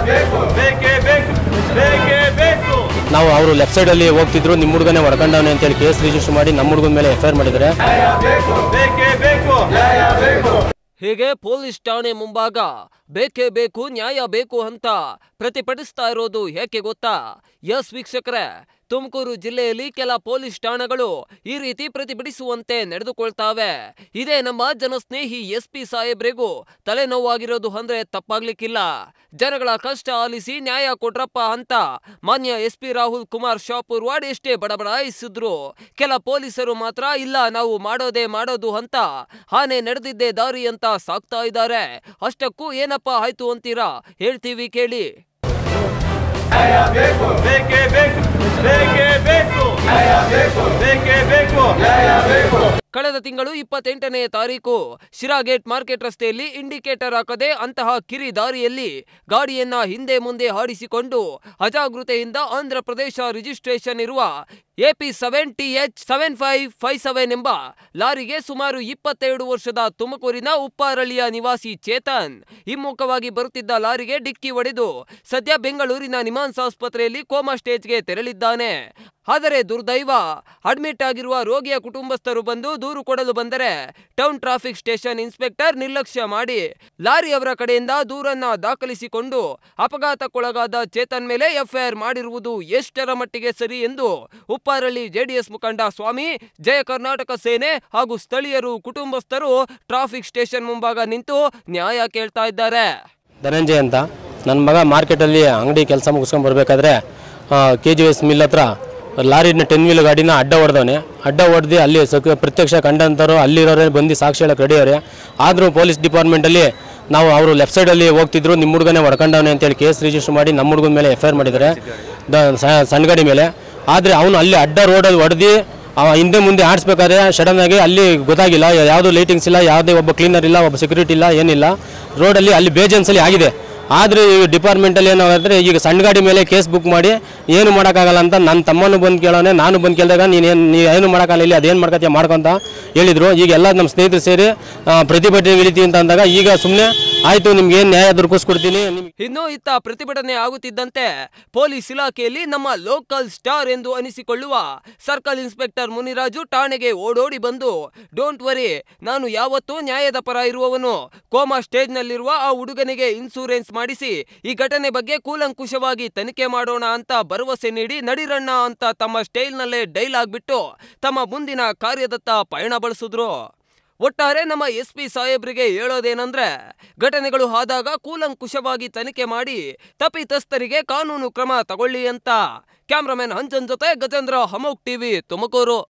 ಬೇಕೇ ಬೇಕು ಬೇಕೇ ಬೇಕು ನಾವು ಅವರು ಲೆಫ್ಟ್ ಸೈಡಲ್ಲಿ ಹೋಗ್ತಿದ್ರು ನಿಮ್ಮ ಹುಡುಗನೇ ಹೊಡ್ಕೊಂಡವನೆ ಅಂತೇಳಿ ಕೇಸ್ ರಿಜಿಸ್ಟರ್ ಮಾಡಿ ನಮ್ಮ ಹುಡುಗನ ಮೇಲೆ ಎಫ್ ಐ ಆರ್ ಮಾಡಿದ್ದಾರೆ ಬೇಕೇ ಬೇಕು ನ್ಯಾಯ ಬೇಕು ಹೀಗೆ ಪೊಲೀಸ್ ಠಾಣೆ ಮುಂಭಾಗ ಬೇಕೇ ಬೇಕು ನ್ಯಾಯ ಬೇಕು ಅಂತ ಪ್ರತಿಭಟಿಸ್ತಾ ಇರೋದು ಯಾಕೆ ಗೊತ್ತಾ ಎಸ್ ವೀಕ್ಷಕರೇ ತುಮಕೂರು ಜಿಲ್ಲೆಯಲ್ಲಿ ಕೆಲ ಪೊಲೀಸ್ ಠಾಣೆಗಳು ಈ ರೀತಿ ಪ್ರತಿಭಟಿಸುವಂತೆ ನಡೆದುಕೊಳ್ತಾವೆ ಇದೇ ನಮ್ಮ ಜನಸ್ನೇಹಿ ಎಸ್ ಪಿ ಸಾಹೇಬ್ರಿಗೂ ತಲೆನೋವಾಗಿರೋದು ಅಂದ್ರೆ ತಪ್ಪಾಗ್ಲಿಕ್ಕಿಲ್ಲ ಜನಗಳ ಕಷ್ಟ ಆಲಿಸಿ ನ್ಯಾಯ ಕೊಟ್ರಪ್ಪ ಅಂತ ಮಾನ್ಯ S P Rahul Kumar Shapurwad ಎಷ್ಟೇ ಬಡಬಡಾಯಿಸಿದ್ರು ಕೆಲ ಪೊಲೀಸರು ಮಾತ್ರ ಇಲ್ಲ ನಾವು ಮಾಡೋದೇ ಮಾಡೋದು ಅಂತ ಆನೆ ನಡೆದಿದ್ದೇ ದಾರಿ ಅಂತ ಸಾಕ್ತಾ ಇದ್ದಾರೆ ಅಷ್ಟಕ್ಕೂ ಏನಪ್ಪ ಆಯ್ತು ಅಂತೀರಾ ಹೇಳ್ತೀವಿ ಕೇಳಿ ಬೇಕೇ ಬೇಕು ಬೇಕೇ ಬೇಕು ನ್ಯಾಯ ಬೇಕು ಬೇಕೇ ಬೇಕು ನ್ಯಾಯ ಬೇಕು ಕಳೆದ ತಿಂಗಳು ಇಪ್ಪತ್ತೆಂಟನೇ ತಾರೀಕು ಶಿರಾ ಗೇಟ್ ಮಾರ್ಕೆಟ್ ರಸ್ತೆಯಲ್ಲಿ ಇಂಡಿಕೇಟರ್ ಹಾಕದೆ ಅಂತಹ ಕಿರಿ ದಾರಿಯಲ್ಲಿ ಗಾಡಿಯನ್ನ ಹಿಂದೆ ಮುಂದೆ ಹಾಡಿಸಿಕೊಂಡು ಅಜಾಗೃತೆಯಿಂದ ಆಂಧ್ರ ಪ್ರದೇಶ ರಿಜಿಸ್ಟ್ರೇಷನ್ ಇರುವ AP seven T H seven five five seven ಎಂಬ ಲಾರಿಗೆ ಸುಮಾರು ಇಪ್ಪತ್ತೆರಡು ವರ್ಷದ ತುಮಕೂರಿನ ಉಪ್ಪಾರಳ್ಳಿಯ ನಿವಾಸಿ ಚೇತನ್ ಹಿಮ್ಮುಖವಾಗಿ ಬರುತ್ತಿದ್ದ ಲಾರಿಗೆ ಡಿಕ್ಕಿ ಹೊಡೆದು ಸದ್ಯ ಬೆಂಗಳೂರಿನ ನಿಮಾನ್ಸ್ ಆಸ್ಪತ್ರೆಯಲ್ಲಿ ಕೋಮಾ ಸ್ಟೇಜ್ಗೆ ತೆರಳಿದ್ದಾನೆ ಆದರೆ ದುರ್ದೈವ ಅಡ್ಮಿಟ್ ಆಗಿರುವ ರೋಗಿಯ ಕುಟುಂಬಸ್ಥರು ಬಂದು ದೂರು ಕೊಡಲು ಬಂದರೆ ಟೌನ್ ಟ್ರಾಫಿಕ್ ಸ್ಟೇಷನ್ ಇನ್ಸ್ಪೆಕ್ಟರ್ ನಿರ್ಲಕ್ಷ್ಯ ಮಾಡಿ ಲಾರಿ ಅವರ ಕಡೆಯಿಂದ ದೂರನ್ನ ದಾಖಲಿಸಿಕೊಂಡು ಅಪಘಾತಕ್ಕೊಳಗಾದ ಚೇತನ್ ಮೇಲೆ ಎಫ್ಐಆರ್ ಮಾಡಿರುವುದು ಎಷ್ಟರ ಮಟ್ಟಿಗೆ ಸರಿ ಎಂದು ಉಪ್ಪಾರಳ್ಳಿ ಜೆಡಿಎಸ್ ಮುಖಂಡ ಸ್ವಾಮಿ ಜಯ ಕರ್ನಾಟಕ ಸೇನೆ ಹಾಗೂ ಸ್ಥಳೀಯರು ಕುಟುಂಬಸ್ಥರು ಟ್ರಾಫಿಕ್ ಸ್ಟೇಷನ್ ಮುಂಭಾಗ ನಿಂತು ನ್ಯಾಯ ಕೇಳ್ತಾ ಇದ್ದಾರೆ ಧನಂಜಯ್ ಅಂತ ನನ್ನ ಮಗ ಮಾರ್ಕೆಟಲ್ಲಿ ಅಂಗಡಿ ಕೆಲಸ ಮುಗಿಸ್ಕೊಂಡು ಬರಬೇಕಾದ್ರೆ ಕೆ ಜಿ ಎಸ್ ಮಿಲ್ ಹತ್ರ ಲಾರಿನ ಟೆನ್ ವೀಲ್ ಗಾಡಿನ ಅಡ್ಡ ಹೊಡೆದವನೆ ಅಡ್ಡ ಹೊಡೆದು ಅಲ್ಲಿ ಸಕ ಪ್ರತ್ಯಕ್ಷ ಕಂಡಂಥವ್ರು ಅಲ್ಲಿರೋರೇ ಬಂದು ಸಾಕ್ಷಿ ಹೇಳಕ್ಕೆ ರೆಡಿಯವರೆ ಆದರೂ ಪೊಲೀಸ್ ಡಿಪಾರ್ಟ್ಮೆಂಟಲ್ಲಿ ನಾವು ಅವರು ಲೆಫ್ಟ್ ಸೈಡಲ್ಲಿ ಹೋಗ್ತಿದ್ರು ನಿಮ್ಮ ಹುಡುಗನೇ ಹೊಡ್ಕೊಂಡವನೆ ಅಂತೇಳಿ ಕೇಸ್ ರಿಜಿಸ್ಟರ್ ಮಾಡಿ ನಮ್ಮ ಹುಡುಗನ ಮೇಲೆ ಎಫ್ ಐ ಆರ್ ಮಾಡಿದ್ದಾರೆ ದ ಸ- ಸಣ್ಣ ಗಾಡಿ ಮೇಲೆ ಆದರೆ ಅವನು ಅಲ್ಲಿ ಅಡ್ಡ ರೋಡಲ್ಲಿ ಹೊಡೆದು ಅವ ಹಿಂದೆ ಮುಂದೆ ಆಡಿಸ್ಬೇಕಾದ್ರೆ ಸಡನ್ ಆಗಿ ಅಲ್ಲಿ ಗೊತ್ತಾಗಿಲ್ಲ ಯಾವುದು ಲೈಟಿಂಗ್ಸ್ ಇಲ್ಲ ಯಾವುದೇ ಒಬ್ಬ ಕ್ಲೀನರ್ ಇಲ್ಲ ಒಬ್ಬ ಸೆಕ್ಯೂರಿಟಿ ಇಲ್ಲ ಏನಿಲ್ಲ ರೋಡಲ್ಲಿ ಅಲ್ಲಿ ಬೇಜನ್ಸಲ್ಲಿ ಆಗಿದೆ ಆದರೆ ಈ ಡಿಪಾರ್ಟ್ಮೆಂಟಲ್ಲಿ ಏನಾದ್ರೆ ಈಗ ಸಣ್ಣ ಗಾಡಿ ಮೇಲೆ ಕೇಸ್ ಬುಕ್ ಮಾಡಿ ಏನು ಮಾಡೋಕ್ಕಾಗಲ್ಲ ಅಂತ ನನ್ನ ತಮ್ಮನು ಬಂದು ಕೇಳೋನೆ ನಾನು ಬಂದು ಕೇಳಿದಾಗ ನೀನೇನು ನೀ ಏನು ಮಾಡೋಕ್ಕಾಗಲ್ಲ ಇಲ್ಲಿ ಅದೇನು ಮಾಡ್ಕೊತೀಯ ಮಾಡ್ಕೊಂತ ಹೇಳಿದರು ಈಗ ಎಲ್ಲ ನಮ್ಮ ಸ್ನೇಹಿತರು ಸೇರಿ ಆ, ಪ್ರತಿಭಟನೆ ಇಳಿತೀವಿ ಅಂತ ಅಂದಾಗ ಈಗ ಸುಮ್ಮನೆ ಆಯಿತು ನಿಮ್ಗೆ ಏನು ನ್ಯಾಯ ದೊರಕಿಸ್ಕೊಡ್ತೀನಿ ನಿಮ್ಗೆ ಇನ್ನು ಇತ್ತ ಪ್ರತಿಭಟನೆ ಆಗುತ್ತಿದ್ದಂತೆ ಪೊಲೀಸ್ ಇಲಾಖೆಯಲ್ಲಿ ನಮ್ಮ ಲೋಕಲ್ ಸ್ಟಾರ್ ಎಂದು ಅನಿಸಿಕೊಳ್ಳುವ ಸರ್ಕಲ್ ಇನ್ಸ್ಪೆಕ್ಟರ್ ಮುನಿರಾಜು ಠಾಣೆಗೆ ಓಡೋಡಿ ಬಂದು ಡೋಂಟ್ ವರಿ ನಾನು ಯಾವತ್ತೂ ನ್ಯಾಯದ ಪರ ಇರುವವನು ಕೋಮಾ ಸ್ಟೇಜ್ನಲ್ಲಿರುವ ಆ ಹುಡುಗನಿಗೆ ಇನ್ಸೂರೆನ್ಸ್ ಮಾಡಿಸಿ ಈ ಘಟನೆ ಬಗ್ಗೆ ಕೂಲಂಕುಷವಾಗಿ ತನಿಖೆ ಮಾಡೋಣ ಅಂತ ಭರವಸೆ ನೀಡಿ ನಡಿರಣ್ಣ ಅಂತ ತಮ್ಮ ಸ್ಟೈಲ್ನಲ್ಲೇ ಡೈಲಾಗ್ ಬಿಟ್ಟು ತಮ್ಮ ಮುಂದಿನ ಕಾರ್ಯದತ್ತ ಪಯಣ ಬಳಸಿದ್ರು ಒಟ್ಟಾರೆ ನಮ್ಮ ಎಸ್ ಪಿ ಸಾಹೇಬ್ರಿಗೆ ಹೇಳೋದೇನಂದ್ರೆ ಘಟನೆಗಳು ಆದಾಗ ಕೂಲಂಕುಷವಾಗಿ ತನಿಖೆ ಮಾಡಿ ತಪ್ಪಿತಸ್ಥರಿಗೆ ಕಾನೂನು ಕ್ರಮ ತಗೊಳ್ಳಿ ಅಂತ ಕ್ಯಾಮ್ರಾಮನ್ ಹಂಚನ್ ಜೊತೆ ಗಜೇಂದ್ರ ಹಮೌಕ್ ಟಿವಿ ತುಮಕೂರು